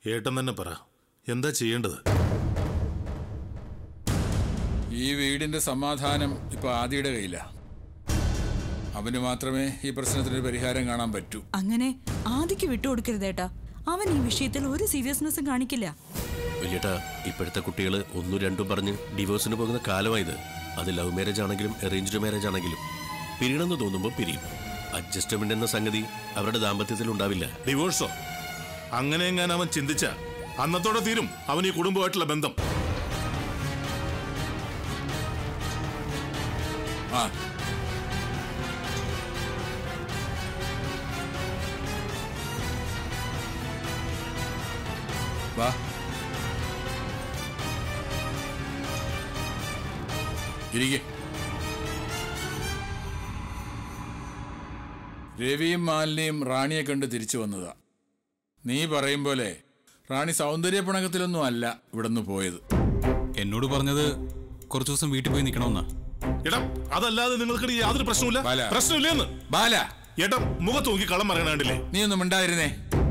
ഏട്ടൻ തന്നെ പറ എന്താ ചെയ്യേണ്ടത് ഈ വീടിന്റെ സമാധാനം ഇപ്പൊ ആദിയുടെ കയ്യിലാ അവന് മാത്രമേ ഈ പ്രശ്നത്തിന് ഒരു പരിഹാരം കാണാൻ പറ്റൂ അങ്ങനെ ആദിക്ക് വിട്ടുകൊടുക്കരുതേട്ടാ അവൻ ഈ വിഷയത്തിൽ ഒരു സീരിയസ്നെസ്സും കാണിക്കില്ല വലിയേട്ടാ ഇപ്പോഴത്തെ കുട്ടികൾ ഒന്നും രണ്ടും പറഞ്ഞ് ഡിവോഴ്സിന് പോകുന്ന കാലമായത് അത് ലവ് മാരേജ് ആണെങ്കിലും അറേഞ്ച്ഡ് മാരേജ് ആണെങ്കിലും പിരിയണമെന്ന് തോന്നുമ്പോൾ പിരിയും അഡ്ജസ്റ്റ്മെന്റ് എന്ന സംഗതി അവരുടെ ദാമ്പത്യത്തിൽ ഉണ്ടാവില്ല ഡിവോഴ്സോ അങ്ങനെ എങ്ങനെ അവൻ ചിന്തിച്ച അന്നത്തോടെ തീരും അവൻ ഈ കുടുംബമായിട്ടുള്ള ബന്ധം ആ വാ ഇരിക്കെ രവിയും മാലിനിയും റാണിയെ കണ്ട് തിരിച്ചു വന്നതാ നീ പറയും പോലെ റാണി സൗന്ദര്യ പിണക്കത്തിലൊന്നും അല്ല ഇവിടുന്ന് പോയത് എന്നോട് പറഞ്ഞത് കുറച്ചു ദിവസം വീട്ടിൽ പോയി നിൽക്കണമെന്നാ എടാ അതല്ലാതെ നിങ്ങൾക്ക് യാതൊരു പ്രശ്നമില്ല ബാല. പ്രശ്നമില്ലെന്ന് ബാല ഏട്ടാ മുഖത്ത് നോക്കി കള്ളം പറയണണ്ടില്ലേ നീ ഒന്നും മിണ്ടായിരുന്നേ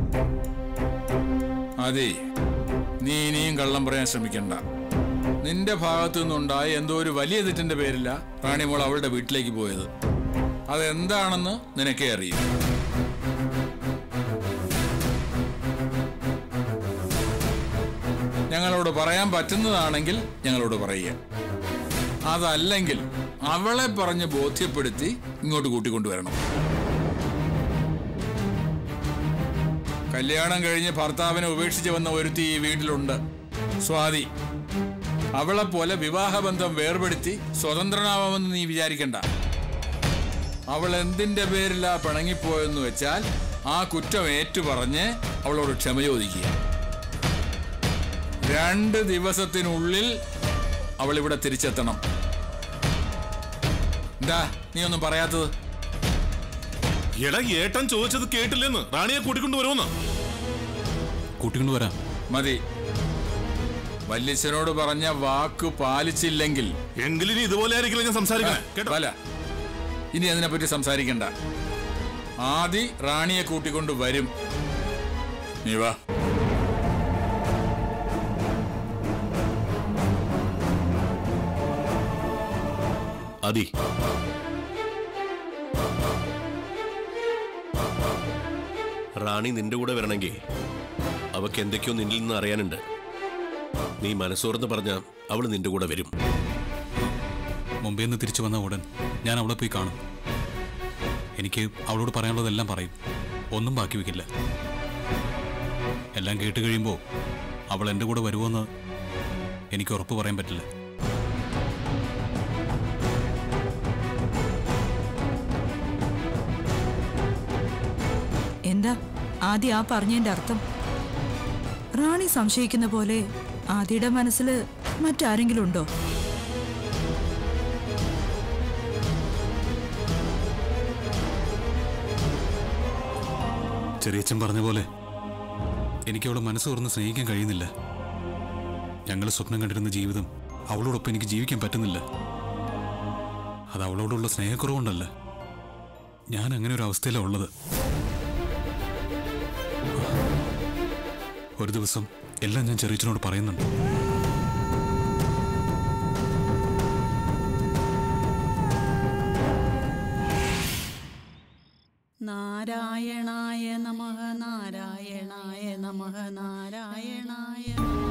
അതെ നീ ഇനിയും കള്ളം പറയാൻ ശ്രമിക്കണ്ട നിന്റെ ഭാഗത്തു നിന്നുണ്ടായ എന്തോ ഒരു വലിയ തെറ്റിന്റെ പേരില്ല റാണിമോൾ അവളുടെ വീട്ടിലേക്ക് പോയത് അതെന്താണെന്ന് നിനക്കേ അറിയും ഞങ്ങളോട് പറയാൻ പറ്റുന്നതാണെങ്കിൽ ഞങ്ങളോട് പറയുക അതല്ലെങ്കിൽ അവളെ പറഞ്ഞ് ബോധ്യപ്പെടുത്തി ഇങ്ങോട്ട് കൂട്ടിക്കൊണ്ടുവരണം കല്യാണം കഴിഞ്ഞ് ഭർത്താവിനെ ഉപേക്ഷിച്ച് വന്ന ഒരുത്തി ഈ വീട്ടിലുണ്ട് സ്വാതി അവളെ പോലെ വിവാഹബന്ധം വേർപെടുത്തി സ്വതന്ത്രനാവാമെന്ന് നീ വിചാരിക്കണ്ട അവൾ എന്തിന്റെ പേരിലാ പിണങ്ങിപ്പോയെന്ന് വെച്ചാൽ ആ കുറ്റം ഏറ്റുപറഞ്ഞ് അവളോട് ക്ഷമ ചോദിക്കുക രണ്ട് ദിവസത്തിനുള്ളിൽ അവൾ ഇവിടെ തിരിച്ചെത്തണം എന്താ നീ ഒന്നും പറയാത്തത് എടാ ഏട്ടൻ ചോദിച്ചത് കേട്ടില്ലെന്ന് റാണിയെ കൂട്ടിക്കൊണ്ട് വരുമെന്ന് കൂട്ടിക്കൊണ്ട് വരാം മതി വല്യച്ഛനോട് പറഞ്ഞ വാക്ക് പാലിച്ചില്ലെങ്കിൽ എങ്കിലും ഇനി ഇതുപോലെ ആയിരിക്കില്ല ഞാൻ സംസാരിക്കണേ കേട്ടോ വല ഇനി അതിനെപ്പറ്റി സംസാരിക്കണ്ട ആദി റാണിയെ കൂട്ടിക്കൊണ്ട് വരും നീ വാ അതി റാണി നിന്റെ കൂടെ വരണമെങ്കിൽ അവക്ക് എന്തൊക്കെയോ നിന്നിൽ നിന്ന് അറിയാനുണ്ട് നീ മനസ്സോർന്ന് പറഞ്ഞ അവൾ നിന്റെ കൂടെ വരും മുംബൈയിൽ നിന്ന് തിരിച്ചു വന്ന ഉടൻ ഞാൻ അവളെ പോയി കാണും എനിക്ക് അവളോട് പറയാനുള്ളതെല്ലാം പറയും ഒന്നും ബാക്കി വെക്കില്ല എല്ലാം കേട്ട് കഴിയുമ്പോൾ അവൾ എൻ്റെ കൂടെ വരുമോയെന്ന് എനിക്ക് ഉറപ്പ് പറയാൻ പറ്റില്ല എന്താ ആദ്യം ആ പറഞ്ഞതിന്റെ അർത്ഥം റാണി സംശയിക്കുന്ന പോലെ ആദിയുടെ മനസ്സിൽ മറ്റാരെങ്കിലും ഉണ്ടോ ചെറിയച്ഛൻ പറഞ്ഞ പോലെ എനിക്ക് അവളെ മനസ്സ് തുറന്ന് സ്നേഹിക്കാൻ കഴിയുന്നില്ല ഞങ്ങൾ സ്വപ്നം കണ്ടിരുന്ന ജീവിതം അവളോടൊപ്പം എനിക്ക് ജീവിക്കാൻ പറ്റുന്നില്ല അത് അവളോടുള്ള സ്നേഹക്കുറവുണ്ടല്ല ഞാൻ അങ്ങനെ ഒരു അവസ്ഥയിലാണ് ഉള്ളത് ഒരു ദിവസം എല്ലാം ഞാൻ ചെറിയച്ഛനോട് പറയുന്നുണ്ട് നാരായണായ നമഃ നാരായണായ നമഃ നാരായണായ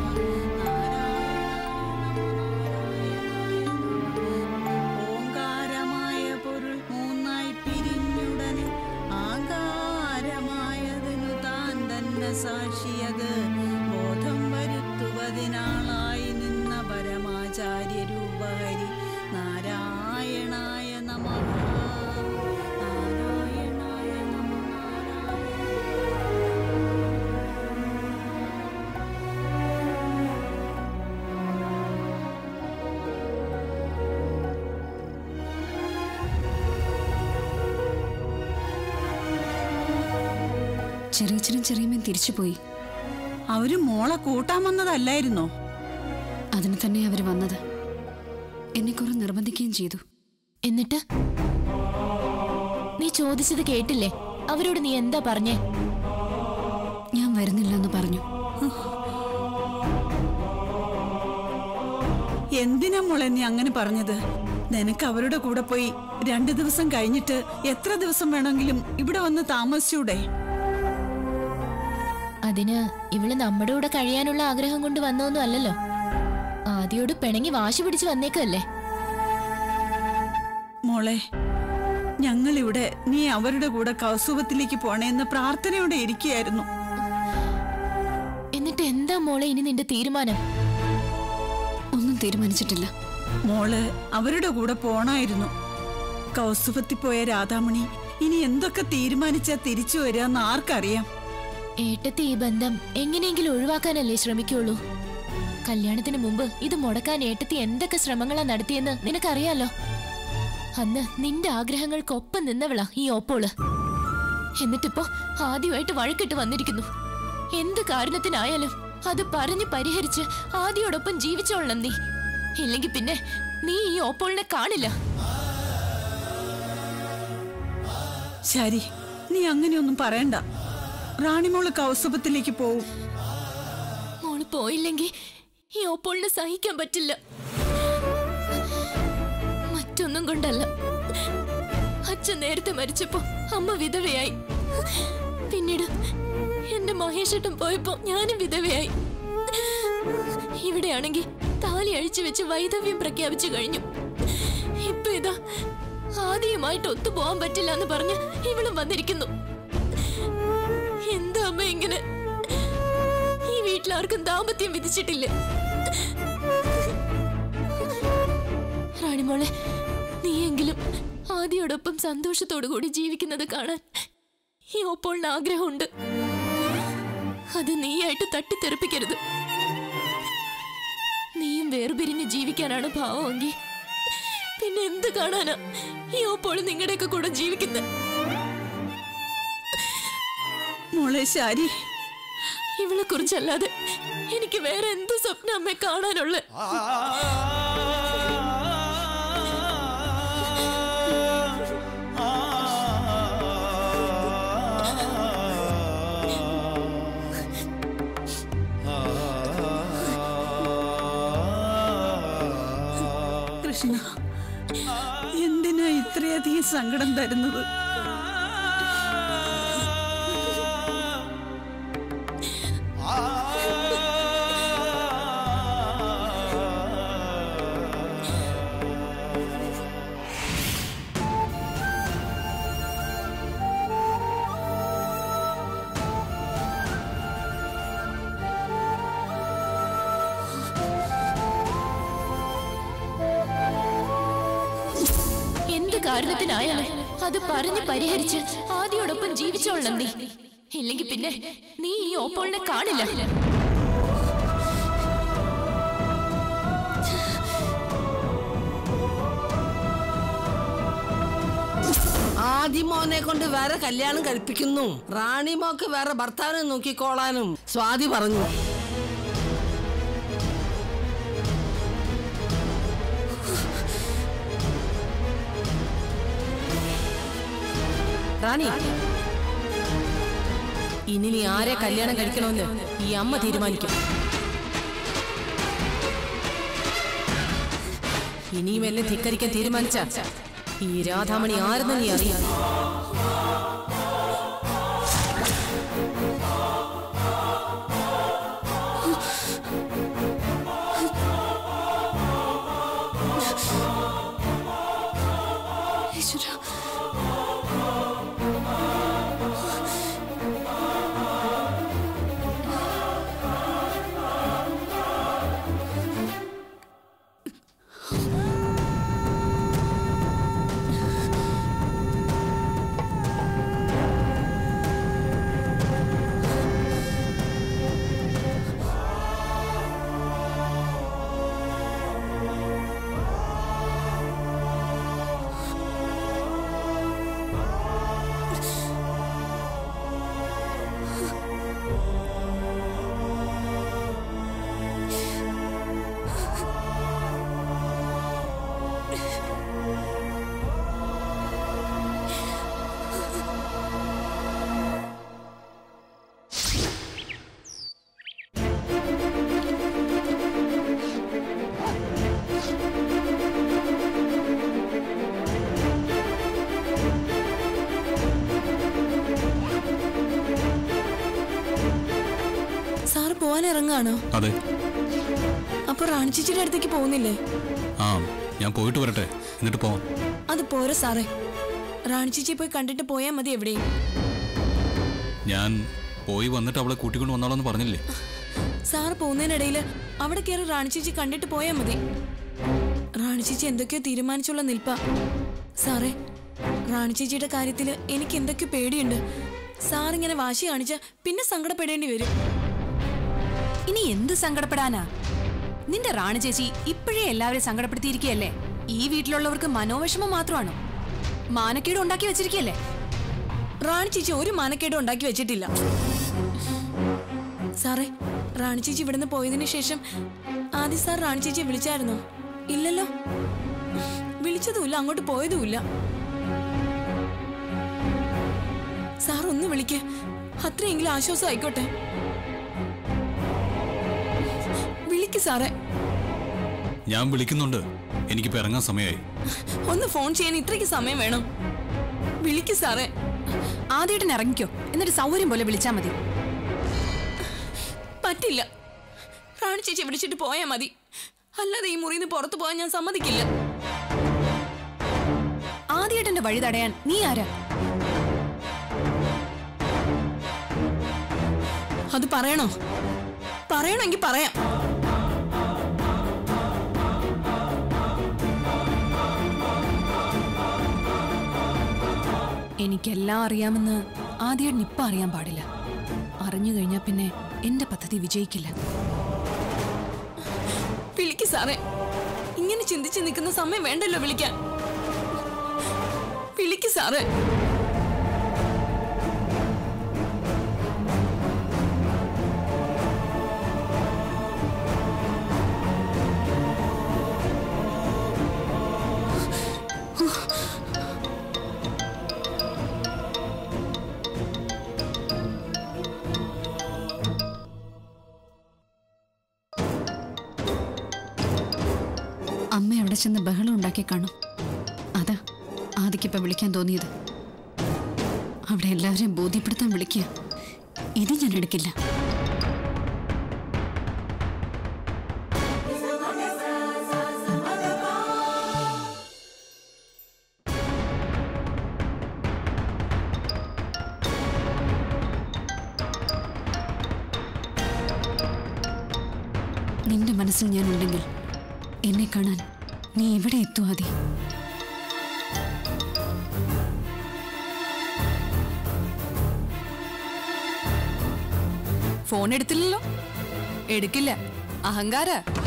ഓങ്കാരമായ പൊരുൾ മൂന്നായി പിരിഞ്ഞുടനെ ആകാരമായതിനു താൻ തന്നെ സാക്ഷിയത് ബോധം വരുത്തുവതിനാളായി നിന്ന പരമാചാര്യ രൂപഹരി നാരായണായ നമഃ നാരായണായ നമഃ നാരായണ ചെറിയച്ഛനും ചെറിയമ്മയും തിരിച്ചുപോയി അവര് മോളെ കൂട്ടാൻ വന്നതല്ലായിരുന്നോ അതിന് തന്നെ അവർ വന്നത് എന്നെ കുറെ നിർബന്ധിക്കുകയും ചെയ്തു എന്നിട്ട് നീ ചോദിച്ചത് കേട്ടില്ലേ അവരോട് നീ എന്താ പറഞ്ഞേ ഞാൻ വരുന്നില്ലെന്ന് പറഞ്ഞു എന്തിനാ മോളെ നീ അങ്ങനെ പറഞ്ഞത് നിനക്ക് അവരുടെ കൂടെ പോയി രണ്ടു ദിവസം കഴിഞ്ഞിട്ട് എത്ര ദിവസം വേണമെങ്കിലും ഇവിടെ വന്ന് താമസിച്ചൂടെ അതിന് ഇവള് നമ്മുടെ കൂടെ കഴിയാനുള്ള ആഗ്രഹം കൊണ്ട് വന്നൊന്നും അല്ലല്ലോ ആദ്യോട് പിണങ്ങി വാശി പിടിച്ച് വന്നേക്കല്ലേ മോളെ ഞങ്ങളിവിടെ നീ അവരുടെ കൂടെ കൗസുവത്തിലേക്ക് പോണേന്ന് പ്രാർത്ഥനയോടെ ഇരിക്കുകയായിരുന്നു എന്നിട്ട് എന്താ മോളെ ഇനി നിന്റെ തീരുമാനം ഒന്നും തീരുമാനിച്ചിട്ടില്ല മോള് അവരുടെ കൂടെ പോണായിരുന്നു കൗസുവത്തിൽ പോയ രാധാമണി ഇനി എന്തൊക്കെ തീരുമാനിച്ചാ തിരിച്ചു വരികയെന്ന് ആർക്കറിയാം ഏട്ടത്തി ഈ ബന്ധം എങ്ങനെയെങ്കിലും ഒഴിവാക്കാനല്ലേ ശ്രമിക്കുള്ളൂ കല്യാണത്തിന് മുമ്പ് ഇത് മുടക്കാൻ ഏട്ടത്തി എന്തൊക്കെ ശ്രമങ്ങളാ നടത്തിയെന്ന് നിനക്കറിയാലോ അന്ന് നിന്റെ ആഗ്രഹങ്ങൾക്കൊപ്പം നിന്നവളാ ഈ ഓപ്പോള് എന്നിട്ടിപ്പോ ആദ്യമായിട്ട് വഴക്കിട്ട് വന്നിരിക്കുന്നു എന്ത് കാരണത്തിനായാലും അത് പറഞ്ഞു പരിഹരിച്ച് ആദ്യോടൊപ്പം ജീവിച്ചോളണം നീ ഇല്ലെങ്കിൽ പിന്നെ നീ ഈ ഓപ്പോളിനെ കാണില്ല ശരി നീ അങ്ങനെയൊന്നും പറയണ്ട റാണിമോള് കൗസുഭത്തിലേക്ക് പോവും മോള് പോയില്ലെങ്കിൽ ഈ ഓപ്പോളിനെ സഹിക്കാൻ പറ്റില്ല മറ്റൊന്നും കൊണ്ടല്ല അച്ഛൻ നേരത്തെ മരിച്ചപ്പോ അമ്മ വിധവയായി പിന്നീട് എന്റെ മഹേഷേട്ടൻ പോയപ്പോ ഞാനും വിധവയായി ഇവിടെയാണെങ്കിൽ താലി അഴിച്ചു വെച്ച് വൈധവ്യം പ്രഖ്യാപിച്ചു കഴിഞ്ഞു ഇപ്പൊ ഇതാ ആദ്യമായിട്ട് ഒത്തുപോകാൻ പറ്റില്ല എന്ന് പറഞ്ഞ് ഇവളും വന്നിരിക്കുന്നു എന്താ അമ്മ ഇങ്ങനെ ഈ വീട്ടിലാർക്കും ദാമ്പത്യം വിധിച്ചിട്ടില്ല റാണിമോളെ നീയെങ്കിലും ആദിയോടൊപ്പം സന്തോഷത്തോടു കൂടി ജീവിക്കുന്നത് കാണാൻ ഈ ഓപ്പോളിന് ആഗ്രഹമുണ്ട് അത് നീയായിട്ട് തട്ടിത്തെറിപ്പിക്കരുത് നീയും വേർപിരിഞ്ഞ് ജീവിക്കാനാണ് ഭാവമെങ്കിൽ പിന്നെ എന്ത് കാണാനാ ഈ ഓപ്പോൾ നിങ്ങളുടെയൊക്കെ കൂടെ ജീവിക്കുന്നത് മോളെ ശാരി ഇവളെ കുറിച്ചല്ലാതെ എനിക്ക് വേറെ എന്ത് സ്വപ്നം അമ്മയെ കാണാനുള്ള കൃഷ്ണ എന്തിനാ ഇത്രയധികം സങ്കടം തരുന്നത് എന്ത് കാരണത്തിനായാലും അത് പറഞ്ഞ് പരിഹരിച്ച് ആദ്യോടൊപ്പം ജീവിച്ചോളണം നീ ഇല്ലെങ്കിൽ പിന്നെ നീ ഈ ഓപ്പോളിനെ കാണില്ല ആദിമോനെ കൊണ്ട് വേറെ കല്യാണം കഴിപ്പിക്കുന്നു റാണിമോക്ക് വേറെ ഭർത്താവിനെ നോക്കിക്കോളാനും സ്വാതി പറഞ്ഞു റാണി ഇനി നീ ആരെ കല്യാണം കഴിക്കണമെന്ന് ഈ അമ്മ തീരുമാനിക്കും ഇനിയും എന്നെ ധിക്കരിക്കാൻ തീരുമാനിച്ച ഈ രാധാമണി ആരെന്ന് നീ അറിയാം ഈശ്വര താൻ ഇറങ്ങാണോ അതെ അപ്പൊ റാണിച്ചിച്ചിയുടെ അടുത്തേക്ക് പോകുന്നില്ലേ ആ ഞാൻ പോയിട്ട് വരട്ടെ എന്നിട്ട് പോവാം അത് പോരാ സാറേ റാണിച്ചിച്ചിയെ പോയി കണ്ടിട്ട് പോയാൽ മതി എവിടെയും ഞാൻ പോയി വന്നിട്ട് അവളെ കൂട്ടിക്കൊണ്ട് വന്നോളാന്ന് പറഞ്ഞില്ലേ സാറ് പോകുന്നതിനിടയിൽ അവിടെ കയറി റാണിച്ചിച്ചി കണ്ടിട്ട് പോയാൽ മതി റാണിച്ചിച്ചി എന്തൊക്കെയോ തീരുമാനിച്ചുള്ള നിൽപ്പ സാറേ റാണിച്ചിച്ചിയുടെ കാര്യത്തിൽ എനിക്ക് എന്തൊക്കെയോ പേടിയുണ്ട് സാറിങ്ങനെ വാശി കാണിച്ച പിന്നെ സങ്കടപ്പെടേണ്ടി വരും ഇനി എന്ത് സങ്കടപ്പെടാനാ നിന്റെ റാണി ചേച്ചി ഇപ്പോഴേ എല്ലാവരെയും സങ്കടപ്പെടുത്തിയിരിക്കുകയല്ലേ ഈ വീട്ടിലുള്ളവർക്ക് മനോവിഷമം മാത്രമാണോ മാനക്കേട് ഉണ്ടാക്കി വെച്ചിരിക്കുകയല്ലേ റാണി ചേച്ചി ഒരു മാനക്കേടും ഉണ്ടാക്കി വെച്ചിട്ടില്ല സാറേ റാണി ചേച്ചി ഇവിടുന്ന് പോയതിനു ശേഷം ആദ്യ സാർ റാണി ചേച്ചിയെ വിളിച്ചായിരുന്നോ ഇല്ലല്ലോ വിളിച്ചതുമില്ല അങ്ങോട്ട് പോയതുമില്ല സാർ ഒന്ന് വിളിക്ക് അത്രയെങ്കിലും ആശ്വാസം ആയിക്കോട്ടെ വിളിക്ക് സാറേ ഞാൻ വിളിക്കുന്നുണ്ട് എനിക്കിപ്പോ ഇറങ്ങാൻ സമയമായി ഒന്ന് ഫോൺ ചെയ്യാൻ ഇത്രയ്ക്ക് സമയം വേണം വിളിക്ക് സാറേ ആദ്യമായിട്ട് ഇറങ്ങിക്കോ എന്നിട്ട് സൗകര്യം പോലെ വിളിച്ചാ മതി പറ്റില്ല റാണി ചേച്ചി വിളിച്ചിട്ട് പോയാൽ മതി അല്ലാതെ ഈ മുറിയിൽ നിന്ന് പുറത്തു പോകാൻ ഞാൻ സമ്മതിക്കില്ല ആദ്യമായിട്ട് വഴി തടയാൻ നീ ആരാ അത് പറയണോ പറയണമെങ്കിൽ പറയാം എനിക്കെല്ലാം അറിയാമെന്ന് ആദ്യം ഇപ്പൊ അറിയാൻ പാടില്ല അറിഞ്ഞു കഴിഞ്ഞാൽ പിന്നെ എന്റെ പദ്ധതി വിജയിക്കില്ല വിളിക്ക് സാറേ ഇങ്ങനെ ചിന്തിച്ച് നിൽക്കുന്ന സമയം വേണ്ടല്ലോ വിളിക്കാൻ വിളിക്ക് സാറേ അമ്മ അവിടെ ചെന്ന് ബഹളം ഉണ്ടാക്കി കാണും അതാ ആദിക്കിപ്പോ വിളിക്കാൻ തോന്നിയത് അവിടെ എല്ലാവരെയും ബോധ്യപ്പെടുത്താൻ വിളിക്കുക ഇത് ഞാൻ എടുക്കില്ല നിന്റെ മനസ്സിൽ ഞാൻ ഉണ്ടെങ്കിൽ എന്നെ കാണാൻ നീ എവിടെ എത്തും ആദി ഫോൺ എടുത്തില്ലല്ലോ എടുക്കില്ല അഹങ്കാര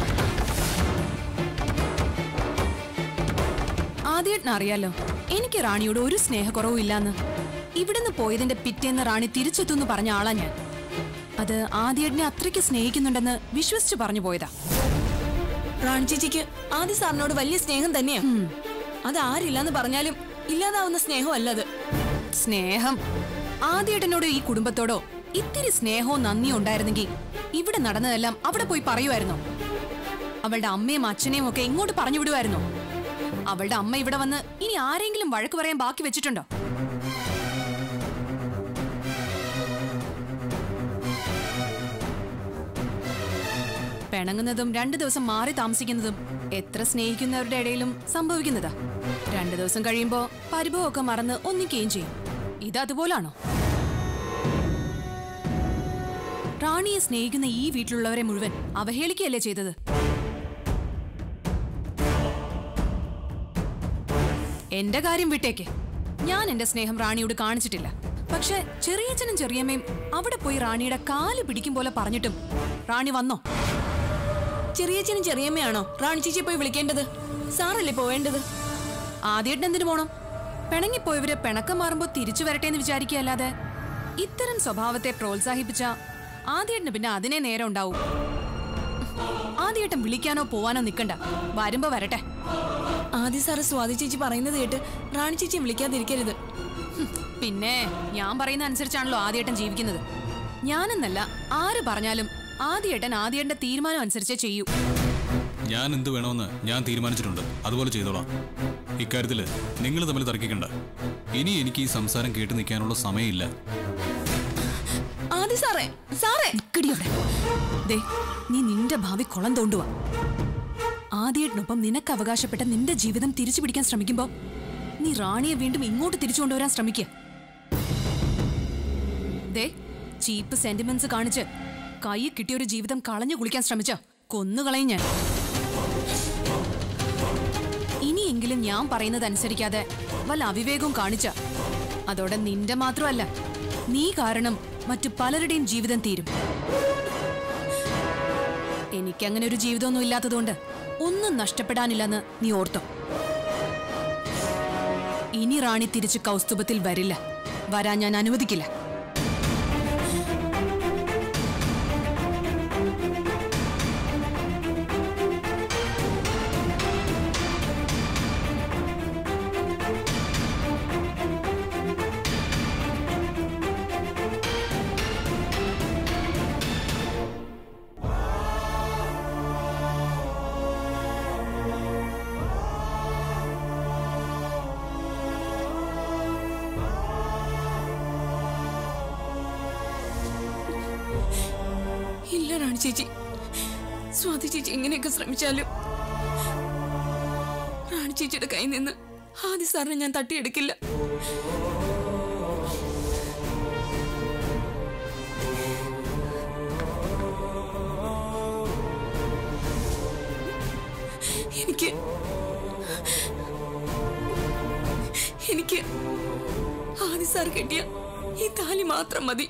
ആദ്യേട്ടന് അറിയാലോ എനിക്ക് റാണിയോട് ഒരു സ്നേഹക്കുറവും ഇല്ലാന്ന് ഇവിടുന്ന് പോയതിന്റെ പിറ്റേന്ന് റാണി തിരിച്ചെത്തുമെന്ന് പറഞ്ഞ ആളാ ഞാൻ അത് ആദ്യേട്ടനെ അത്രയ്ക്ക് സ്നേഹിക്കുന്നുണ്ടെന്ന് വിശ്വസിച്ച് പറഞ്ഞു പോയതാ റാണി ചേച്ചിക്ക് ആദ്യ സാറിനോട് വലിയ സ്നേഹം തന്നെയാ അത് ആരില്ലാന്ന് പറഞ്ഞാലും ഇല്ലാതാവുന്ന സ്നേഹം അല്ലത് സ്നേഹം ആദ്യേട്ടനോടോ ഈ കുടുംബത്തോടോ ഇത്തിരി സ്നേഹവും നന്ദിയും ഉണ്ടായിരുന്നെങ്കിൽ ഇവിടെ നടന്നതെല്ലാം അവിടെ പോയി പറയുമായിരുന്നോ അവളുടെ അമ്മയും അച്ഛനെയും ഒക്കെ ഇങ്ങോട്ട് പറഞ്ഞു വിടുമായിരുന്നോ അവളുടെ അമ്മ ഇവിടെ വന്ന് ഇനി ആരെങ്കിലും വഴക്ക് പറയാൻ ബാക്കി വെച്ചിട്ടുണ്ടോ പിണങ്ങുന്നതും രണ്ടു ദിവസം മാറി താമസിക്കുന്നതും എത്ര സ്നേഹിക്കുന്നവരുടെ ഇടയിലും സംഭവിക്കുന്നതാ രണ്ടു ദിവസം കഴിയുമ്പോ പരിഭവമൊക്കെ മറന്ന് ഒന്നിക്കുകയും ചെയ്യും ഇത് അതുപോലാണോ റാണിയെ സ്നേഹിക്കുന്ന ഈ വീട്ടിലുള്ളവരെ മുഴുവൻ അവഹേളിക്കുകയല്ലേ ചെയ്തത് എന്റെ കാര്യം വിട്ടേക്ക് ഞാൻ എന്റെ സ്നേഹം റാണിയോട് കാണിച്ചിട്ടില്ല പക്ഷെ ചെറിയച്ഛനും ചെറിയമ്മയും അവിടെ പോയി റാണിയുടെ കാല് പിടിക്കും പോലെ പറഞ്ഞിട്ടും റാണി വന്നോ ചെറിയച്ഛനും ചെറിയമ്മയാണോ റാണി ചേച്ചിയെ പോയി വിളിക്കേണ്ടത് സാറല്ലേ പോവേണ്ടത് ആദ്യമായിട്ട് എന്തിനു പോണം പിണങ്ങിപ്പോയവര് പിണക്കം മാറുമ്പോ തിരിച്ചു വരട്ടെ എന്ന് വിചാരിക്കുകയല്ലാതെ ഇത്തരം സ്വഭാവത്തെ പ്രോത്സാഹിപ്പിച്ച ആദ്യേട്ടന് പിന്നെ അതിനെ നേരം ഉണ്ടാവും ആദ്യേട്ടൻ വിളിക്കാനോ പോവാനോ നിക്കണ്ട വരുമ്പോ വരട്ടെ ആദ്യ സാറ് സ്വാതി ചേച്ചി പറയുന്നത് കേട്ട് റാണി ചേച്ചിയെ വിളിക്കാതിരിക്കരുത് ഹും, പിന്നെ ഞാൻ പറയുന്ന അനുസരിച്ചാണല്ലോ ആദ്യേട്ടൻ ജീവിക്കുന്നത് ഞാനെന്നല്ല ആര് പറഞ്ഞാലും ആദ്യേട്ടൻ ആദ്യേട്ടന്റെ തീരുമാനം അനുസരിച്ചേ ചെയ്യൂ ഞാൻ എന്ത് വേണമെന്ന് ഞാൻ തീരുമാനിച്ചിട്ടുണ്ട് അതുപോലെ ചെയ്തോളാം ഇക്കാര്യത്തിൽ നിങ്ങൾ തമ്മിൽ തർക്കിക്കണ്ട ഇനി എനിക്ക് ഈ സംസാരം കേട്ട് നിൽക്കാനുള്ള സമയമില്ല ആദ്യ സാറേ സാറേ നിക്കടിയോ അവിടെ ദേ നീ നിന്റെ ഭാവി കുളം തോണ്ടുക ആദ്യേട്ടനൊപ്പം നിനക്ക് അവകാശപ്പെട്ട നിന്റെ ജീവിതം തിരിച്ചു പിടിക്കാൻ ശ്രമിക്കുമ്പോ നീ റാണിയെ വീണ്ടും ഇങ്ങോട്ട് തിരിച്ചു കൊണ്ടുവരാൻ ശ്രമിക്കുക ദേ ചീപ്പ് സെന്റിമെന്റ്സ് കാണിച്ച് കൈ കിട്ടിയൊരു ജീവിതം കളഞ്ഞു കുളിക്കാൻ ശ്രമിച്ച കൊന്നുകളയും ഞാൻ ഇനിയെങ്കിലും ഞാൻ പറയുന്നത് അനുസരിക്കാതെ വല്ല അവിവേകവും കാണിച്ച അതോടെ നിന്റെ മാത്രമല്ല നീ കാരണം മറ്റു പലരുടെയും ജീവിതം തീരും എനിക്കങ്ങനെ ഒരു ജീവിതമൊന്നും ഇല്ലാത്തതുകൊണ്ട് ഒന്നും നഷ്ടപ്പെടാനില്ലെന്ന് നീ ഓർത്തോ ഇനി റാണി തിരിച്ച് കൗസ്തുഭത്തിൽ വരില്ല വരാൻ ഞാൻ അനുവദിക്കില്ല ഇല്ല റാണി ചേച്ചി സ്വാതി ചേച്ചി എങ്ങനെയൊക്കെ ശ്രമിച്ചാലും റാണി ചേച്ചിയുടെ കയ്യിൽ നിന്ന് ആദ്യ സാറിനെ ഞാൻ തട്ടിയെടുക്കില്ല എനിക്ക് എനിക്ക് ആദ്യ സാർ കെട്ടിയ ഈ താലി മാത്രം മതി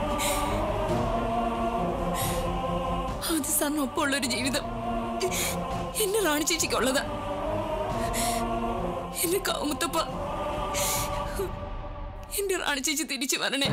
ആദ്യ സാറിനൊപ്പമുള്ള ഒരു ജീവിതം എന്റെ റാണി ചേച്ചിക്കുള്ളതാ എന്റെ കാമുത്തപ്പ എന്റെ റാണി ചേച്ചി തിരിച്ചു വരണേ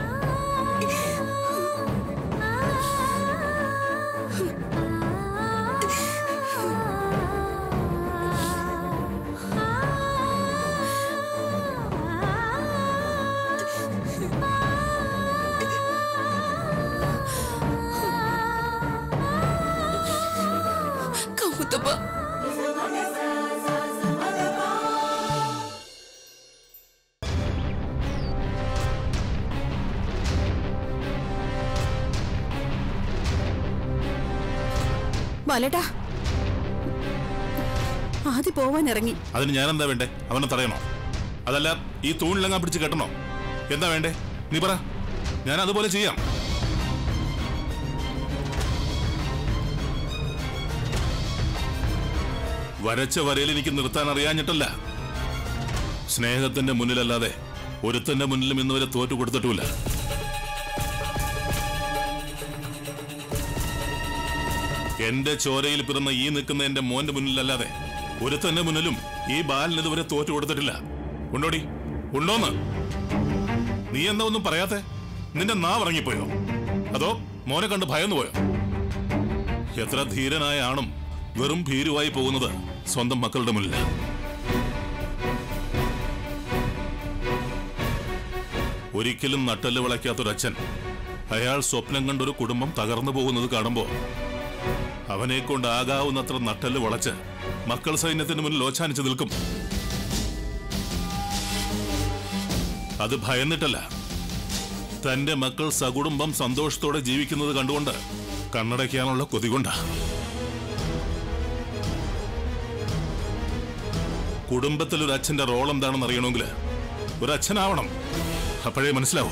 കാമുത്തപ്പ ബാലേട്ടാ ആദ്യം പോവാൻ ഇറങ്ങി അതിന് ഞാൻ എന്താ വേണ്ടേ അവനെ തടയണോ അതല്ല ഈ തൂണിലങ്ങാൻ പിടിച്ച് കെട്ടണോ എന്താ വേണ്ടേ നീ പറ ഞാൻ അതുപോലെ ചെയ്യാം വരച്ച വരയിൽ എനിക്ക് നിർത്താൻ അറിയാഞ്ഞിട്ടല്ല സ്നേഹത്തിന്റെ മുന്നിലല്ലാതെ ഒരുത്തന്റെ മുന്നിലും ഇന്നുവരെ തോറ്റു കൊടുത്തിട്ടുമില്ല എന്റെ ചോരയിൽ പിറന്ന ഈ നിൽക്കുന്ന എന്റെ മോന്റെ മുന്നിലല്ലാതെ ഒരുത്തന്റെ മുന്നിലും ഈ ബാലിന് ഇതുവരെ തോറ്റു കൊടുത്തിട്ടില്ല ഉണ്ടോടി ഉണ്ടോന്ന് നീ എന്താ ഒന്നും പറയാത്തെ നിന്റെ നാവ് ഇറങ്ങിപ്പോയോ അതോ മോനെ കണ്ട് ഭയന്നു പോയോ എത്ര ധീരനായ ആണും വെറും ഭീരുവായി പോകുന്നത് സ്വന്തം മക്കളുടെ മുന്നിൽ ഒരിക്കലും നട്ടല് വിളയ്ക്കാത്തൊരച്ഛൻ അയാൾ സ്വപ്നം കണ്ടൊരു കുടുംബം തകർന്നു പോകുന്നത് കാണുമ്പോ അവനെ കൊണ്ടാകാവുന്നത്ര നട്ടല് വളച്ച് മക്കൾ സൈന്യത്തിന് മുന്നിൽ ഓച്ചാനിച്ച് നിൽക്കും അത് ഭയന്നിട്ടല്ല തന്റെ മക്കൾ സകുടുംബം സന്തോഷത്തോടെ ജീവിക്കുന്നത് കണ്ടുകൊണ്ട് കണ്ണടയ്ക്കാനുള്ള കൊതി കൊണ്ടാ കുടുംബത്തിൽ ഒരു അച്ഛന്റെ റോൾ എന്താണെന്ന് അറിയണമെങ്കിൽ ഒരു അച്ഛനാവണം അപ്പോഴേ മനസ്സിലാവൂ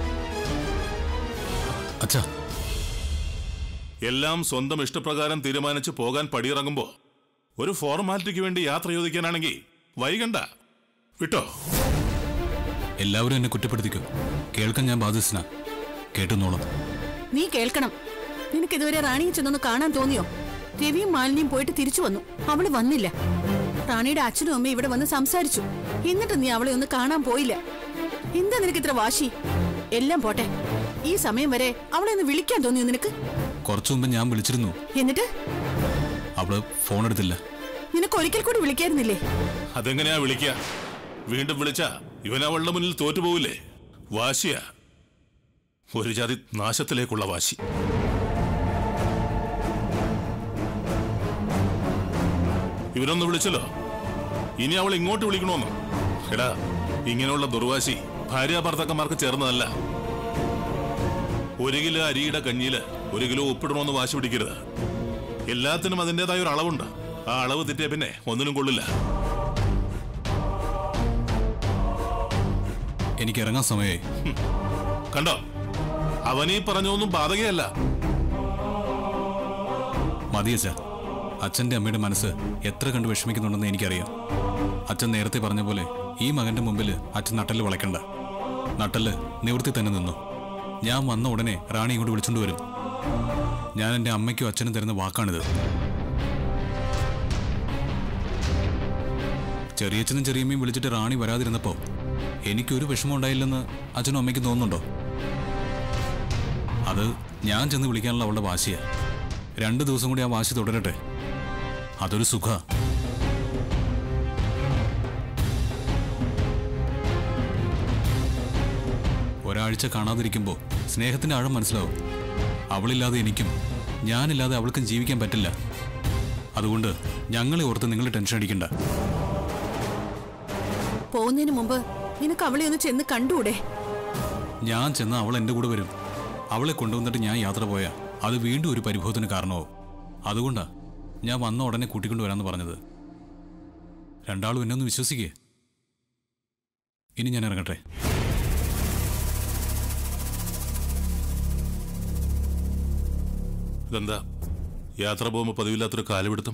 അച്ഛാ എല്ലാം സ്വന്തം ഇഷ്ടപ്രകാരം തീരുമാനിച്ച് പോകാൻ പടിയിറങ്ങുമ്പോ ഒരു ഫോർമാലിറ്റിക്ക് വേണ്ടി യാത്ര ചോദിക്കാനാണെങ്കിൽ വൈകണ്ട വിട്ടോ എല്ലാവരും എന്നെ കുറ്റപ്പെടുത്തിക്കും കേൾക്കാൻ ഞാൻ ബാധ്യസ്ഥനാ കേട്ടുന്നോളാം നീ കേൾക്കണം നിനക്ക് ഇതുവരെ റാണിയെ ചെന്നൊന്ന് കാണാൻ തോന്നിയോ രവിയും മാലിന്യം പോയിട്ട് തിരിച്ചു വന്നു അവള് വന്നില്ല റാണിയുടെ അച്ഛനും അമ്മയും ഇവിടെ വന്ന് സംസാരിച്ചു എന്നിട്ട് നീ അവളെ ഒന്ന് കാണാൻ പോയില്ല എന്താ നിനക്ക് ഇത്ര വാശി എല്ലാം പോട്ടെ ഈ സമയം വരെ അവളെ ഒന്ന് വിളിക്കാൻ തോന്നിയോ നിനക്ക് കുറച്ചു മുമ്പ് ഞാൻ വിളിച്ചിരുന്നു എന്നിട്ട് അവള് ഫോൺ എടുത്തില്ല നിനക്ക് ഒരിക്കൽ കൂടി വിളിക്കായിരുന്നില്ലേ അതെങ്ങനെയാ വിളിക്കുക വീണ്ടും വിളിച്ച ഇവൻ അവളുടെ മുന്നിൽ തോറ്റുപോവില്ലേ വാശിയാ ഒരു ജാതി നാശത്തിലേക്കുള്ള വാശി ഇവരൊന്ന് വിളിച്ചല്ലോ ഇനി അവൾ ഇങ്ങോട്ട് വിളിക്കണോന്ന് എടാ ഇങ്ങനെയുള്ള ദുർവാശി ഭാര്യ ഭർത്താക്കന്മാർക്ക് ചേർന്നതല്ല ഒരു കിലോ അരിയുടെ കഞ്ഞിയില് ഒരു കിലോ ഉപ്പിടണമെന്ന് വാശി പിടിക്കരുത് എല്ലാത്തിനും അതിൻ്റെതായ ഒരു അളവുണ്ട് ആ അളവ് തെറ്റിയ പിന്നെ ഒന്നിനും കൊള്ളില്ല എനിക്ക് ഇറങ്ങാൻ സമയമായി കണ്ടോ അവനീ പറഞ്ഞൊന്നും ബാധകയല്ല മതിയച്ച അച്ഛന്റെ അമ്മയുടെ മനസ്സ് എത്ര കണ്ട് വിഷമിക്കുന്നുണ്ടെന്ന് എനിക്കറിയാം അച്ഛൻ നേരത്തെ പറഞ്ഞ പോലെ ഈ മകന്റെ മുമ്പിൽ അച്ഛൻ നട്ടല് വളയ്ക്കണ്ട നട്ടല് നിവൃത്തി തന്നെ നിന്നു ഞാൻ വന്ന ഉടനെ റാണി ഇങ്ങോട്ട് വിളിച്ചോണ്ട് വരും ഞാൻ എൻ്റെ അമ്മയ്ക്കും അച്ഛനും തരുന്ന വാക്കാണിത് ചെറിയച്ഛനും ചെറിയമ്മയും വിളിച്ചിട്ട് റാണി വരാതിരുന്നപ്പോ എനിക്കൊരു വിഷമം ഉണ്ടായില്ലെന്ന് അച്ഛനും അമ്മയ്ക്കും തോന്നുന്നുണ്ടോ അത് ഞാൻ ചെന്ന് വിളിക്കാനുള്ള അവളുടെ വാശിയാ രണ്ട് ദിവസം കൂടി ആ വാശി തുടരട്ടെ അതൊരു സുഖ ഒരാഴ്ച കാണാതിരിക്കുമ്പോൾ സ്നേഹത്തിന്റെ ആഴം മനസ്സിലാവും അവളില്ലാതെ എനിക്കും ഞാനില്ലാതെ അവൾക്കും ജീവിക്കാൻ പറ്റില്ല അതുകൊണ്ട് ഞങ്ങളെ ഓർത്ത് നിങ്ങൾ ടെൻഷൻ അടിക്കണ്ട പോകുന്നതിന് മുമ്പ് നിനക്ക് അവളെ ഒന്ന് ചെന്ന് കണ്ടുകൂടെ ഞാൻ ചെന്ന് അവൾ എൻ്റെ കൂടെ വരും അവളെ കൊണ്ടുവന്നിട്ട് ഞാൻ യാത്ര പോയാൽ അത് വീണ്ടും ഒരു പരിഭവത്തിന് കാരണമാവും അതുകൊണ്ടാ ഞാൻ വന്ന ഉടനെ കൂട്ടിക്കൊണ്ടുവരാമെന്ന് പറഞ്ഞത് രണ്ടാളും എന്നെ ഒന്ന് വിശ്വസിക്കേ ഇനി ഞാൻ ഇറങ്ങട്ടെ ഇതെന്താ യാത്ര പോകുമ്പോൾ പതിവില്ലാത്തൊരു കാലുപിടുത്തം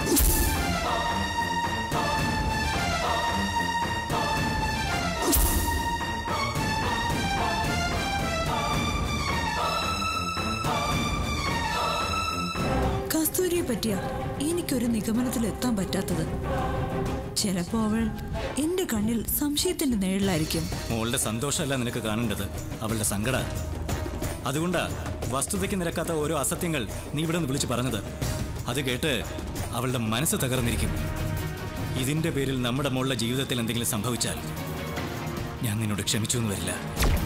കസ്തൂരിയെ പറ്റിയാ എനിക്കൊരു നിഗമനത്തിൽ എത്താൻ പറ്റാത്തത് ചിലപ്പോ അവൾ എന്റെ കണ്ണിൽ സംശയത്തിന്റെ നിഴലായിരിക്കും മോളുടെ സന്തോഷമല്ല നിനക്ക് കാണേണ്ടത് അവളുടെ സങ്കട അതുകൊണ്ടാ വസ്തുതയ്ക്ക് നിരക്കാത്ത ഓരോ അസത്യങ്ങൾ നീ ഇവിടെ നിന്ന് വിളിച്ചു പറഞ്ഞത് അത് കേട്ട് അവളുടെ മനസ്സ് തകർന്നിരിക്കും ഇതിന്റെ പേരിൽ നമ്മുടെ മോളുടെ ജീവിതത്തിൽ എന്തെങ്കിലും സംഭവിച്ചാൽ ഞാൻ നിന്നോട് ക്ഷമിച്ചു എന്ന് വരില്ല